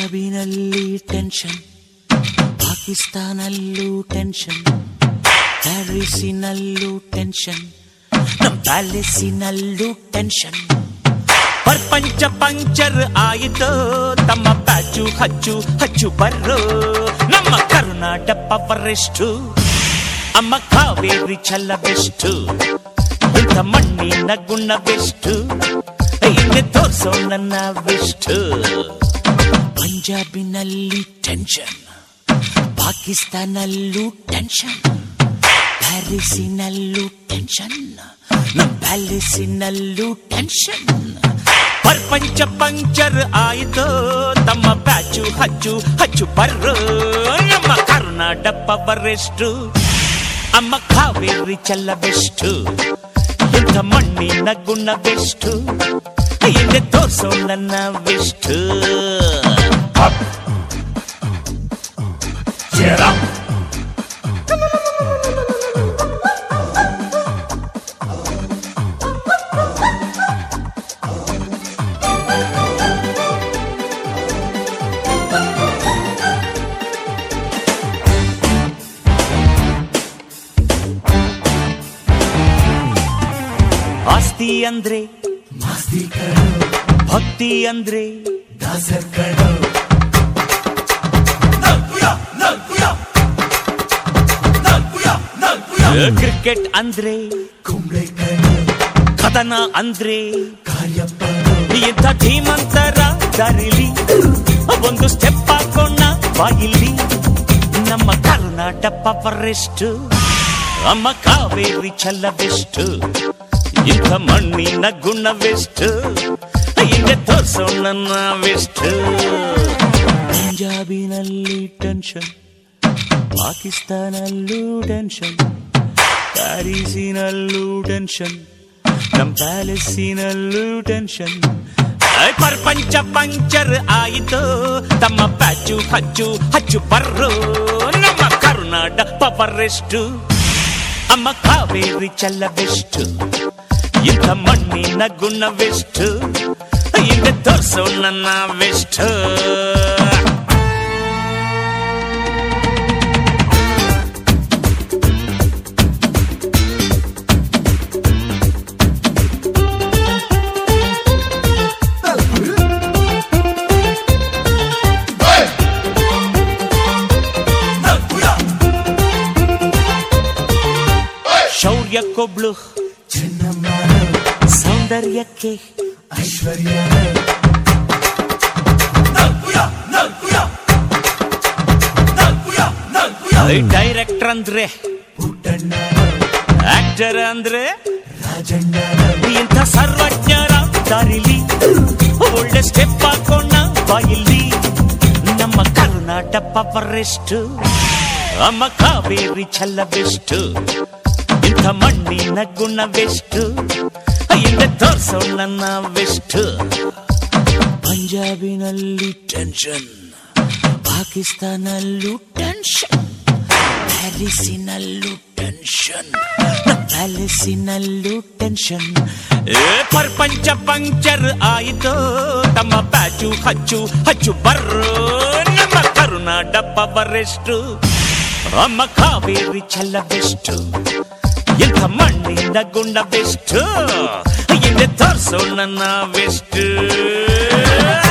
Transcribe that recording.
ಪಂಜಾಬಿನಲ್ಲಿ tension ಪಾಕಿಸ್ತಾನಲ್ಲೂ tension ಪ್ಯಾರಿಸಿನಲ್ಲೂ tension ನಮ್ ಪ್ಯಾಲೇಸಿನಲ್ಲೂ ಟೆನ್ಷನ್ ಪ್ರಪಂಚ ಪಂಚರ್ ಆಯಿತು ತಮ್ಮ ಪ್ಯಾಚು ಹಚ್ಚು ಹಚ್ಚು ಬರ್ರು ನಮ್ಮ ಕರ್ನಾಟಕ ಪವರೆಷ್ಟು ಅಮ್ಮ ಕಾವೇರಿ ಚಲ್ಲ ಬೆಷ್ಟು ಇಂಥ ಮಣ್ಣಿನ ಗುಣ ಬೆಷ್ಟು ಹಿಂದೆ ತೋರ್ಸೋ ನನ್ನ ಬೆಷ್ಟು ಪಂಜಾಬಿನಲ್ಲಿ ಟೆನ್ಷನ್ ಪಾಕಿಸ್ತಾನಲ್ಲೂ ಟೆನ್ಷನ್ ಪ್ಯಾರಿಸಿನಲ್ಲೂ ಟೆನ್ಷನ್ ನಮ್ ಪ್ಯಾಲೇಸಿನಲ್ಲೂ ಟೆನ್ಷನ್ ಪ್ರಪಂಚ ಪಂಚರ್ ಆಯಿತು ತಮ್ಮ ಪ್ಯಾಚು ಹಚ್ಚು ಹಚ್ಚು ಬರ್ರು ನಮ್ಮ ಕರ್ನಾಟಕ ಪವರೆಷ್ಟು ಅಮ್ಮ ಕಾವೇರಿ ಚಲ್ಲ ಬೆಷ್ಟು ಇಂಥ ಮಣ್ಣಿನ ಗುಣ ಬೆಷ್ಟು ಹಿಂದೆ ತೋರ್ಸೋ ನನ್ನ ಬೆಷ್ಟು Get up! ಆಸ್ತಿ ಅಂದ್ರೆ ಮಾಸ್ತಿ ಕಣೋ ಭಕ್ತಿ ಅಂದ್ರೆ ದಾಸರ್ ಕಣೋ ನಲ್ಪುಯ ನಲ್ಪುಯ ನಲ್ಪುಯ ನಲ್ಪುಯ ಕ್ರಿಕೆಟ್ ಅಂದ್ರೆ ಕುಂಬ್ಳೆ ಕಣೋ ಕದನ ಅಂದ್ರೆ ಕಾರ್ಯಪ್ಪನೋ ಇಂಥ ಧೀಮಂತರ ದಾರಿಲಿ ಒಂದು ಸ್ಟೆಪ್ ಹಾಕೋಣ ಬಾಯಿಲಿ ನಮ್ಮ ಕರ್ನಾಟಕ ಪವರೆಷ್ಟು ಅಮ್ಮ ಕಾವೇರಿ ಚಲ್ಲವೆಷ್ಟು ಇಂಥ ಮಣ್ಣಿನ ಗುಣವೆಷ್ಟು ಹಿಂದೆ ತೋರ್ಸೋ ನನ್ನ ವೆಷ್ಟು ಪಂಜಾಬಿನಲ್ಲಿ ಟೆನ್ಷನ್ ಪಾಕಿಸ್ತಾನಲ್ಲೂ ಟೆನ್ಷನ್ ಪ್ಯಾರಿಸಿನಲ್ಲೂ ಟೆನ್ಷನ್ ನಮ್ ಪ್ಯಾಲೇಸಿನಲ್ಲೂ ಟೆನ್ಷನ್ ಪ್ರಪಂಚ ಪಂಚರ್ ಆಯಿತು ತಮ್ಮ ಪ್ಯಾಚು ಹಚ್ಚು ಹಚ್ಚು ಬರ್ರು ನಮ್ಮ ಕರ್ನಾಟಕ ಪವರೆಷ್ಟು ಅಮ್ಮ ಕಾವೇರಿ ಚಲ್ಲವೆಷ್ಟು ಇಂಥ ಮಣ್ಣಿನ ಗುಣವೆಷ್ಟು ಹಿಂದೆ ತೋರ್ಸೋ ನನ್ನ ವೆಷ್ಟು ನಲ್ಪುಯ ಶೌರ್ಯಕ್ಕೊಬ್ಳು ಚೆನ್ನಮ್ಮನೋ ಸೌಂದರ್ಯಕ್ಕೆ ಐಶ್ವರ್ಯನೋ ನಲ್ಪುಯ ನಲ್ಪುಯ ನಲ್ಪುಯ ನಲ್ಪುಯ ಡೈರೆಕ್ಟರ್ ಅಂದ್ರೆ ಪುಟ್ಟಣ್ಣನೋ ಆಕ್ಟರ್ ಅಂದ್ರೆ ರಾಜಣ್ಣನೋ ಇಂಥ ಸರ್ವಜ್ಞರ ದಾರಿಲಿ ಒಳ್ಳೆ ಸ್ಟೆಪ್ ಹಾಕೋಣ ಬಾಯಿಲಿ ನಮ್ಮ ಕರ್ನಾಟಕ ಪವರೆಷ್ಟು ಅಮ್ಮ ಕಾವೇರಿ ಚಲ್ಲವೆಷ್ಟು ಇಂಥ ಮಣ್ಣಿನ ಗುಣವೆಷ್ಟು ಹಿಂದೆ ತೋರ್ಸೋ ನನ್ನ ವೆಷ್ಟು ಪಂಜಾಬಿನಲ್ಲಿ ಟೆನ್ಷನ್ ಪಾಕಿಸ್ತಾನಲ್ಲೂ ಟೆನ್ಷನ್ ಪ್ಯಾರಿಸಿನಲ್ಲೂ ಟೆನ್ಷನ್ ಪ್ಯಾಲೇಸಿನಲ್ಲೂ ಟೆನ್ಷನ್ ಏ ಪ್ರಪಂಚ ಪಂಚರ್ ಆಯಿತು ತಮ್ಮ ಪ್ಯಾಚು ಹಚ್ಚು ಹಚ್ಚು ಬರ್ರು ನಮ್ಮ ಕರುನಾಡ ಪವರೆಷ್ಟು ಅಮ್ಮ ಕಾವೇರಿ ಚಲ್ಲವೆಷ್ಟು ಇಂಥ ಮಣ್ಣಿನ ಗುಂಡ ಬೆಷ್ಟು ಹಿಂದೆ ತೋರ್ಸೋ ನನ್ನ ಬೆಷ್ಟು